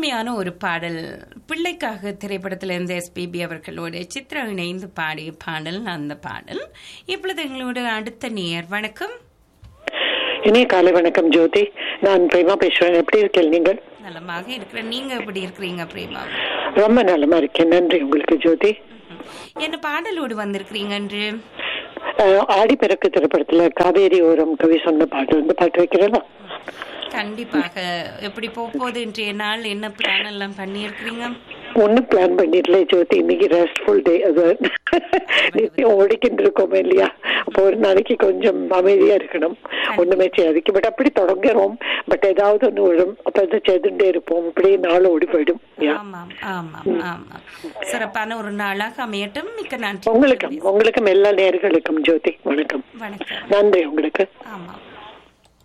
அருமையான ஒரு பாடல் பிள்ளைக்காக திரைப்படத்தில் இருந்த எஸ்பிபி அவர்களோடு சித்ரா இணைந்து பாடிய பாடல் அந்த பாடல் இப்பொழுது எங்களோட அடுத்த நேர் வணக்கம் இனிய காலை வணக்கம் ஜோதி நான் பிரேமா பேசுறேன் எப்படி இருக்கீங்க நீங்கள் நலமாக இருக்கிற நீங்க எப்படி இருக்கிறீங்க பிரேமா ரொம்ப நலமா இருக்கேன் நன்றி உங்களுக்கு ஜோதி என்ன பாடலோடு வந்திருக்கிறீங்க என்று அஹ், ஆடிப்பெருக்கு திரைப்படத்துல காவேரி ஓரம் கவி சொன்ன பாட்டு வந்து பாட்டு வைக்கிறதா கண்டிப்பாக எப்படி போகுது இன்றைய நாள் என்ன பிளான் எல்லாம் பண்ணியிருக்கிறீங்க ஒன்னும் பிளான் பண்ணிடல ஜோதி இன்னைக்கு ரெஸ்ட்ஃபுல் டே அது நித்தியம் ஓடிக்கிட்டு இருக்கோம் இல்லையா அப்போ ஒரு நாளைக்கு கொஞ்சம் அமைதியா இருக்கணும் ஒண்ணுமே செய்யாதுக்கு பட் அப்படி தொடங்குறோம் பட் ஏதாவது ஒண்ணு வரும் அப்ப அதை செய்துட்டே இருப்போம் அப்படியே நாள் ஓடி போயிடும் Yeah. ஆமாம் ஆமாம் ஆமாம் சிறப்பான ஒரு நாளாக அமையட்டும் மிக்க நன்றி உங்களுக்கும் உங்களுக்கும் எல்லா நேர்களுக்கும் ஜோதி வணக்கம் வணக்கம் நன்றி உங்களுக்கு ஆமாம்